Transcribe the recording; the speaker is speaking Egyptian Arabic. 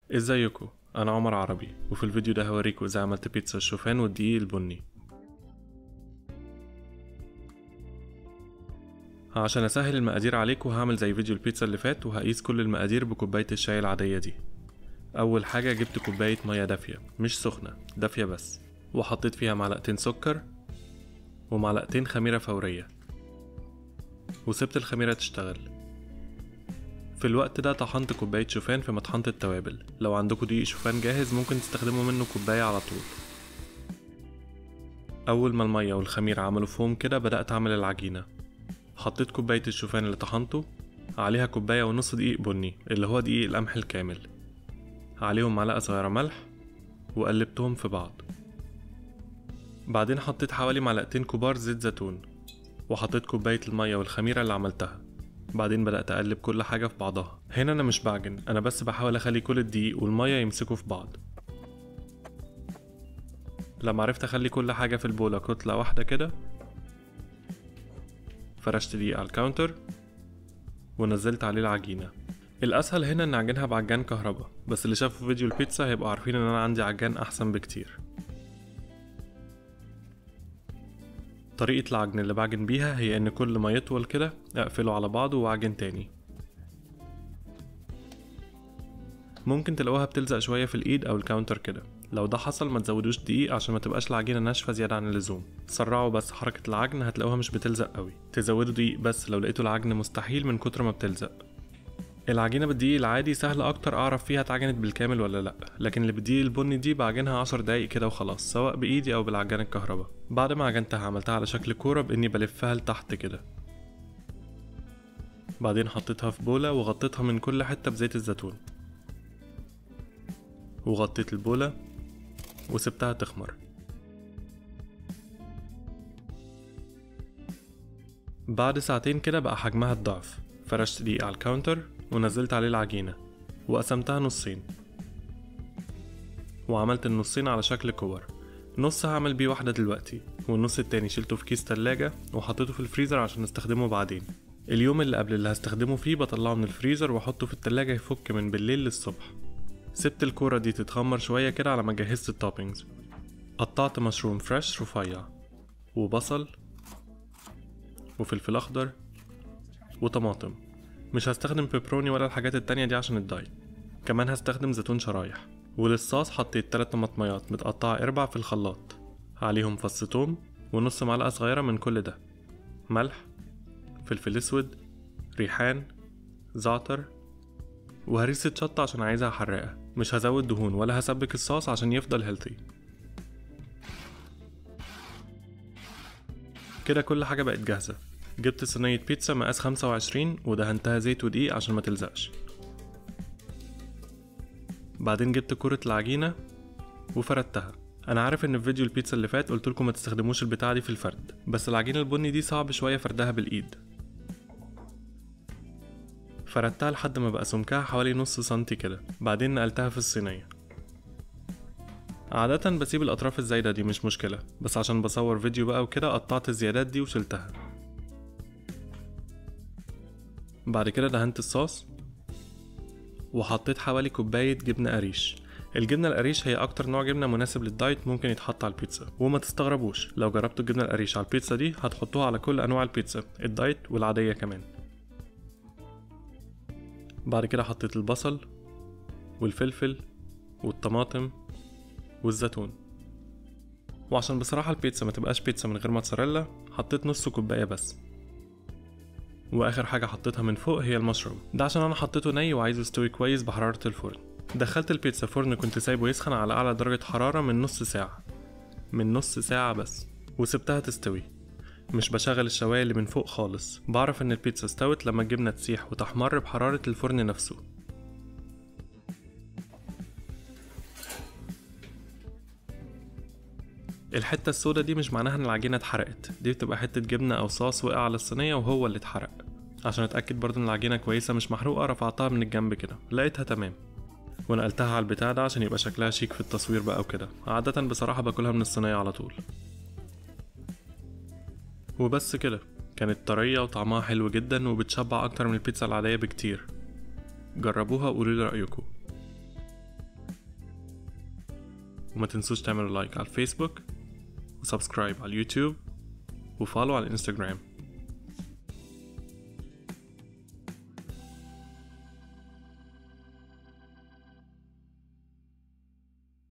ازيكم انا عمر عربي وفي الفيديو ده هوريكم ازاي عملت بيتزا الشوفان والدقيق البني عشان اسهل المقادير عليكم هعمل زي فيديو البيتزا اللي فات وهقيس كل المقادير بكوباية الشاي العادية دي اول حاجة جبت كوباية مية دافية مش سخنة دافية بس وحطيت فيها معلقتين سكر ومعلقتين خميرة فورية وسبت الخميرة تشتغل في الوقت ده طحنت كوباية شوفان في مطحنة التوابل لو عندكم دقيق شوفان جاهز ممكن تستخدموا منه كوباية على طول أول ما المية والخميرة عملوا فوم كده بدأت أعمل العجينة حطيت كوباية الشوفان اللي طحنته عليها كوباية ونص دقيق بني اللي هو دقيق القمح الكامل عليهم معلقة صغيرة ملح وقلبتهم في بعض بعدين حطيت حوالي معلقتين كبار زيت زيتون وحطيت كوباية المية والخميرة اللي عملتها بعدين بدأت أقلب كل حاجة في بعضها هنا أنا مش بعجن أنا بس بحاول أخلي كل الدقيق والمية يمسكوا في بعض لما عرفت أخلي كل حاجة في البولة كتلة واحدة كده فرشت دقيق على الكاونتر ونزلت عليه العجينة الأسهل هنا إن أعجنها بعجان كهرباء بس اللي شافوا فيديو البيتزا هيبقوا عارفين إن أنا عندي عجان أحسن بكتير طريقة العجن اللي بعجن بيها هي إن كل ما يطول كده أقفله على بعضه وأعجن تاني ممكن تلاقوها بتلزق شوية في الإيد أو الكاونتر كده لو ده حصل ما تزودوش دقيق عشان ما تبقاش العجينة ناشفة زيادة عن اللزوم سرعوا بس حركة العجن هتلاقوها مش بتلزق قوي تزودوا دقيق بس لو لقيتوا العجن مستحيل من كتر ما بتلزق العجينة بالدقيق العادي سهل أكتر أعرف فيها اتعجنت بالكامل ولا لأ لكن اللي بالدقيق البني دي بعجنها عشر دقايق كده وخلاص سواء بإيدي أو بالعجان الكهرباء بعد ما عجنتها عملتها على شكل كورة بإني بلفها لتحت كده بعدين حطيتها في بولة وغطيتها من كل حتة بزيت الزيتون وغطيت البولة وسبتها تخمر بعد ساعتين كده بقى حجمها الضعف فرشت دقيق على الكاونتر ونزلت عليه العجينة وقسمتها نصين وعملت النصين على شكل كور نص هعمل بيه واحدة دلوقتي والنص التاني شلته في كيس تلاجة وحطيته في الفريزر عشان استخدمه بعدين اليوم اللي قبل اللي هستخدمه فيه بطلعه من الفريزر واحطه في التلاجة يفك من بالليل للصبح سبت الكورة دي تتخمر شوية كده على ما جهزت التوبينجز قطعت مشروم فريش رفيع وبصل وفلفل أخضر وطماطم مش هستخدم بيبروني ولا الحاجات التانية دي عشان الدايت كمان هستخدم زيتون شرايح وللصوص حطيت تلات طماطميات متقطعة اربع في الخلاط عليهم فص توم ونص معلقة صغيرة من كل ده ملح فلفل اسود ريحان زعتر وهريسة شطة عشان عايزها حراقة مش هزود دهون ولا هسبك الصوص عشان يفضل هيلثي كده كل حاجة بقت جاهزة جبت صينية بيتزا مقاس خمسة وعشرين ودهنتها زيت ودقيق عشان ما تلزقش بعدين جبت كرة العجينة وفردتها انا عارف ان في فيديو البيتزا اللي فات قلت لكم ما تستخدموش البتاعة دي في الفرد بس العجينة البني دي صعب شوية فردها بالايد فردتها لحد ما بقى سمكها حوالي نص سنتي كده بعدين نقلتها في الصينية عادة بسيب الأطراف الزايدة دي مش مشكلة بس عشان بصور فيديو بقى وكده قطعت الزيادات دي وشلتها بعد كده دهنت الصوص وحطيت حوالي كوباية جبنة قريش الجبنة القريش هي أكتر نوع جبنة مناسب للدايت ممكن يتحط على البيتزا وما تستغربوش لو جربتوا الجبنة القريش على البيتزا دي هتحطوها على كل أنواع البيتزا الدايت والعادية كمان بعد كده حطيت البصل والفلفل والطماطم والزيتون وعشان بصراحة البيتزا ما تبقاش بيتزا من غير موتزاريلا حطيت نص كوباية بس واخر حاجة حطيتها من فوق هي المشروم ده عشان انا حطيته ني وعايزه يستوي كويس بحرارة الفرن دخلت البيتزا فرن كنت سايبه يسخن على اعلى درجة حرارة من نص ساعة من نص ساعة بس وسبتها تستوي مش بشغل الشواية اللي من فوق خالص بعرف ان البيتزا استوت لما الجبنة تسيح وتحمر بحرارة الفرن نفسه الحتة السودا دي مش معناها ان العجينة اتحرقت دي بتبقى حتة جبنة او صوص وقع على الصينية وهو اللي اتحرق عشان اتأكد برضو ان العجينة كويسة مش محروقة رفعتها من الجنب كده لقيتها تمام ونقلتها على البتاع ده عشان يبقى شكلها شيك في التصوير بقى وكده عادة بصراحة باكلها من الصينية على طول وبس كده كانت طرية وطعمها حلو جدا وبتشبع أكتر من البيتزا العادية بكتير جربوها وقولولي رأيكم وما تنسوش تعملوا لايك على الفيسبوك وسبسكرايب على اليوتيوب وفولو على الانستجرام